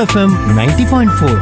FM ninety point four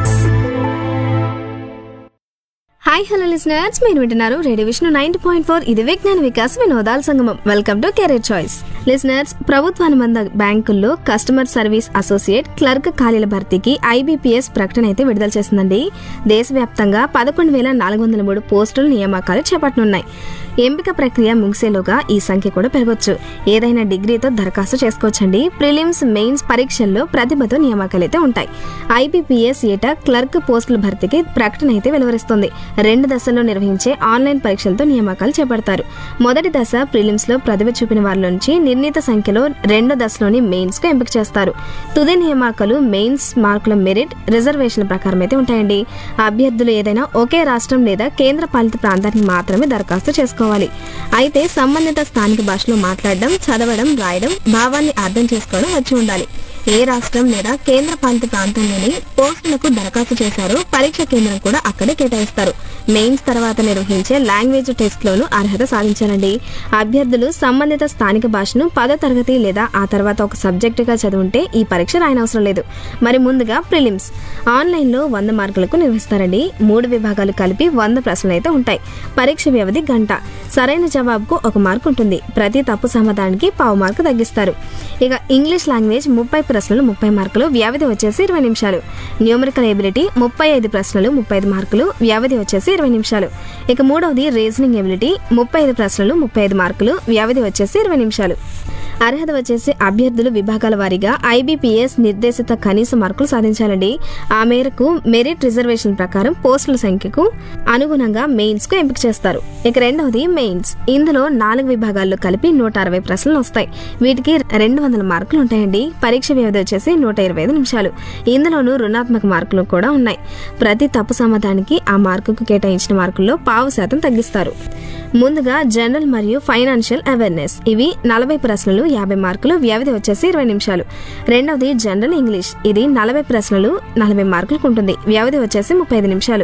hi hello listeners మీరు వింటున్నారు radio Vishnu ninety point four ఇది విజ్ఞాన వికాస్ వినోదాల సంగమం welcome to career choice listeners ప్రభుత్వ అనుబంధ బ్యాంకుల్లో కస్టమర్ సర్వీస్ అసోసియేట్ క్లర్క్ ఖాళీల భర్తీకి ఐబీపీఎస్ ప్రకటన అయితే విడుదల చేసిందండి దేశవ్యాప్తంగా పదకొండు వేల నాలుగు వందల మూడు పోస్టుల నియామకాలు చేపట్టనున్నాయి ఎంపిక ప్రక్రియ ముగిసేలోగా ఈ సంఖ్య కూడా పెరగొచ్చు ఏదైనా డిగ్రీతో దరఖాస్తు చేసుకోవచ్చండి ప్రిలిమ్స్ మెయిన్స్ పరీక్షల్లో ప్రతిభతో నియామకాలు అయితే ఉంటాయి ఐబీపీఎస్ ఏటా క్లర్క్ పోస్టుల భర్తీకి ప్రకటన అయితే వెలువరిస్తుంది రెండు దశల్లో నిర్వహించే ఆన్లైన్ పరీక్షలతో నియామకాలు చేపడతారు మొదటి దశ ప్రిలిమ్స్ లో ప్రతిభ చూపిన వారి నుంచి నిర్ణీత సంఖ్యలో రెండో దశలోని మెయిన్స్ కు ఎంపిక చేస్తారు తుది నియామకాలు మెయిన్స్ మార్కుల మెరిట్ రిజర్వేషన్ల ప్రకారం అయితే ఉంటాయండి అభ్యర్థులు ఏదైనా ఒకే రాష్ట్రం లేదా కేంద్ర పాలిత ప్రాంతానికి మాత్రమే దరఖాస్తు చేసుకోవాలి అయితే సంబంధిత స్థానిక భాషలో మాట్లాడడం చదవడం రాయడం భావాన్ని అర్థం చేసుకోవడం వచ్చి ఉండాలి ఏ రాష్ట్రం లేదా కేంద్ర పాలిత ప్రాంతంలోని పోస్టులకు దరఖాస్తు చేశారో పరీక్ష కేంద్రం కూడా అక్కడే కేటాయిస్తారు మెయిన్స్ తర్వాత నిర్వహించే లాంగ్వేజ్ టెస్ట్ లోను అర్హత సాధించాలండి అభ్యర్థులు సంబంధిత స్థానిక భాషను పదో తరగతి లేదా ఆ తర్వాత ఒక సబ్జెక్టుగా చదువుంటే ఈ పరీక్ష రాయనవసరం లేదు మరి ముందుగా ప్రిలిమ్స్ ఆన్లైన్ లో వంద మార్కులకు నిర్వహిస్తారండి మూడు విభాగాలు కలిపి వంద ప్రశ్నలు అయితే ఉంటాయి పరీక్ష వ్యవధి గంట సరైన జవాబుకు ఒక మార్కు ఉంటుంది ప్రతి తప్పు సమాధానానికి పావు మార్కు తగ్గిస్తారు ఇక ఇంగ్లీష్ లాంగ్వేజ్ ముప్పై ప్రశ్నలు ముప్పై మార్కులు వ్యవధి వచ్చేసి ఇరవై నిమిషాలు న్యూమరికల్ ఎబిలిటీ ముప్పై ఐదు ప్రశ్నలు ముప్పై ఐదు మార్కులు వ్యవధి వచ్చేసి ఇరవై నిమిషాలు ఇక మూడవది రీజనింగ్ ఎబిలిటీ ముప్పై ఐదు ప్రశ్నలు ముప్పై ఐదు మార్కులు వ్యవధి వచ్చేసి ఇరవై నిమిషాలు అర్హత వచ్చేసి అభ్యర్థులు విభాగాల వారీగా ఐబీపీఎస్ నిర్దేశిత కనీస మార్కులు సాధించాలండి ఆ మేరకు మెరిట్ రిజర్వేషన్ ప్రకారం పోస్టుల సంఖ్యకు అనుగుణంగా మెయిన్స్ కు ఎంపిక చేస్తారు ఇక రెండవది మెయిన్స్ ఇందులో నాలుగు విభాగాల్లో కలిపి నూట అరవై ప్రశ్నలు వస్తాయి వీటికి రెండు వందల మార్కులు ఉంటాయండి పరీక్ష వ్యవధి వచ్చేసి నూట ఇరవై ఐదు నిమిషాలు ఇందులోనూ రుణాత్మక మార్కులు కూడా ఉన్నాయి ప్రతి తప్పు సమాధానానికి ఆ మార్కుకు కేటాయించిన మార్కుల్లో పావు శాతం తగ్గిస్తారు ముందుగా జనరల్ మరియు ఫైనాన్షియల్ అవేర్నెస్ ఇవి నలభై ప్రశ్నలు యాభై మార్కులు వ్యవధి వచ్చేసి ఇరవై నిమిషాలు రెండవది జనరల్ ఇంగ్లీష్ ఇది నలభై ప్రశ్నలు నలభై మార్కులకు ఉంటుంది వ్యవధి వచ్చేసి ముప్పై ఐదు నిమిషాలు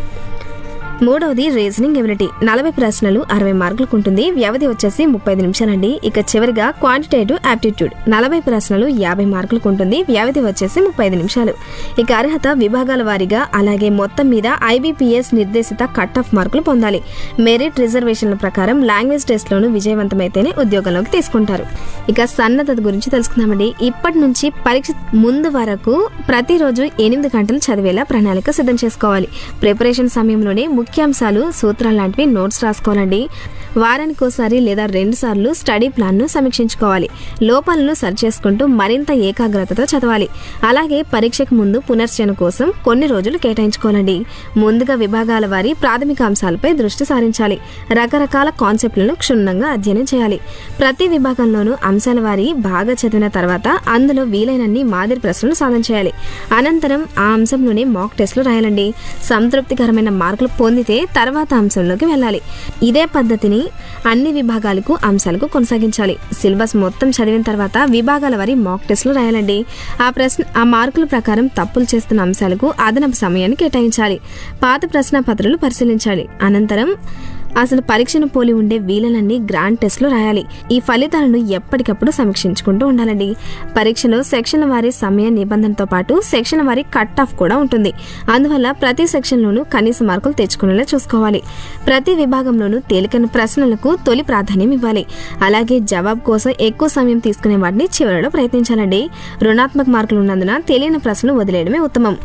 మూడవది రీజనింగ్ ఎబిలిటీ నలభై ప్రశ్నలు అరవై మార్కులకు ఉంటుంది వ్యవధి వచ్చేసి ముప్పై ఐదు నిమిషాలండి ఇక చివరిగా క్వాంటిటేటివ్ యాప్టిట్యూడ్ నలభై ప్రశ్నలు యాభై మార్కులకు ఉంటుంది వ్యవధి వచ్చేసి ముప్పై ఐదు నిమిషాలు ఇక అర్హత విభాగాల వారీగా అలాగే మొత్తం మీద ఐబీపీఎస్ నిర్దేశిత కట్ ఆఫ్ మార్కులు పొందాలి మెరిట్ రిజర్వేషన్ల ప్రకారం లాంగ్వేజ్ టెస్ట్లోనూ విజయవంతమైతేనే ఉద్యోగంలోకి తీసుకుంటారు ఇక సన్నద్ధత గురించి తెలుసుకుందామండి ఇప్పటి నుంచి పరీక్ష ముందు వరకు ప్రతిరోజు ఎనిమిది గంటలు చదివేలా ప్రణాళిక సిద్ధం చేసుకోవాలి ప్రిపరేషన్ సమయంలోనే ముఖ్యాంశాలు సూత్రాలు లాంటివి నోట్స్ రాసుకోవాలండి వారానికి ఒకసారి లేదా రెండు సార్లు స్టడీ ప్లాన్ను సమీక్షించుకోవాలి లోపాలను సరి చేసుకుంటూ మరింత ఏకాగ్రతతో చదవాలి అలాగే పరీక్షకు ముందు పునర్చన కోసం కొన్ని రోజులు కేటాయించుకోవాలండి ముందుగా విభాగాల వారి ప్రాథమిక అంశాలపై దృష్టి సారించాలి రకరకాల కాన్సెప్ట్లను క్షుణ్ణంగా అధ్యయనం చేయాలి ప్రతి విభాగంలోనూ అంశాల వారి బాగా చదివిన తర్వాత అందులో వీలైనన్ని మాదిరి ప్రశ్నలు సాధన చేయాలి అనంతరం ఆ అంశంలోనే మాక్ టెస్టులు రాయాలండి సంతృప్తికరమైన మార్కులు పొందితే తర్వాత అంశంలోకి వెళ్ళాలి ఇదే పద్ధతిని అన్ని విభాగాలకు అంశాలకు కొనసాగించాలి సిలబస్ మొత్తం చదివిన తర్వాత విభాగాల వారి మాక్ టెస్టులు రాయాలండి ఆ ప్రశ్న ఆ మార్కుల ప్రకారం తప్పులు చేస్తున్న అంశాలకు అదనపు సమయాన్ని కేటాయించాలి పాత ప్రశ్న పత్రాలు పరిశీలించాలి అనంతరం అసలు పరీక్షను పోలి ఉండే వీలనన్నీ గ్రాండ్ టెస్ట్లు రాయాలి ఈ ఫలితాలను ఎప్పటికప్పుడు సమీక్షించుకుంటూ ఉండాలండి పరీక్షలో సెక్షన్ల వారి సమయ నిబంధనతో పాటు సెక్షన్ వారి కట్ ఆఫ్ కూడా ఉంటుంది అందువల్ల ప్రతి సెక్షన్లోనూ కనీస మార్కులు తెచ్చుకునేలా చూసుకోవాలి ప్రతి విభాగంలోనూ తేలికైన ప్రశ్నలకు తొలి ప్రాధాన్యం ఇవ్వాలి అలాగే జవాబు కోసం ఎక్కువ సమయం తీసుకునే వాటిని చివరిలో ప్రయత్నించాలండి రుణాత్మక మార్కులు ఉన్నందున తెలియని ప్రశ్నలు వదిలేయడమే ఉత్తమం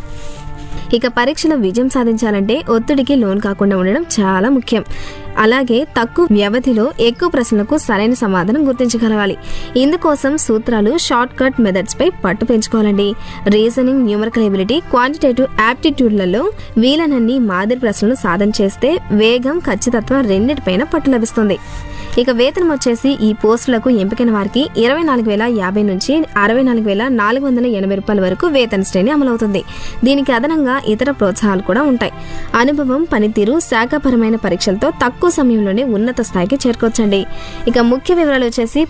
ఇక పరీక్షలో విజయం సాధించాలంటే ఒత్తిడికి లోన్ కాకుండా ఉండడం చాలా ముఖ్యం అలాగే తక్కువ వ్యవధిలో ఎక్కువ ప్రశ్నలకు సరైన సమాధానం గుర్తించగలగాలి ఇందుకోసం సూత్రాలు షార్ట్ కట్ మెథడ్స్ పై పట్టు పెంచుకోవాలండి రీజనింగ్ న్యూమరికల్ ఎబిలిటీ క్వాంటిటేటివ్ యాప్టిట్యూడ్లలో వీలనన్ని మాదిరి ప్రశ్నలు సాధన చేస్తే వేగం ఖచ్చితత్వం రెండింటిపైన పట్టు లభిస్తుంది ఇక వేతనం వచ్చేసి ఈ పోస్టులకు ఎంపికైన వారికి ఇరవై నాలుగు వేల యాభై నుంచి అరవై నాలుగు వేల నాలుగు వందల ఎనభై రూపాయల వరకు వేతన శ్రేణి అమలవుతుంది దీనికి అదనంగా ఇతర ప్రోత్సాహాలు కూడా ఉంటాయి అనుభవం పనితీరు శాఖాపరమైన పరీక్షలతో తక్కువ సమయంలోనే ఉన్నత స్థాయికి చేరుకోవచ్చండి ఇక ముఖ్య వివరాలు వచ్చేసి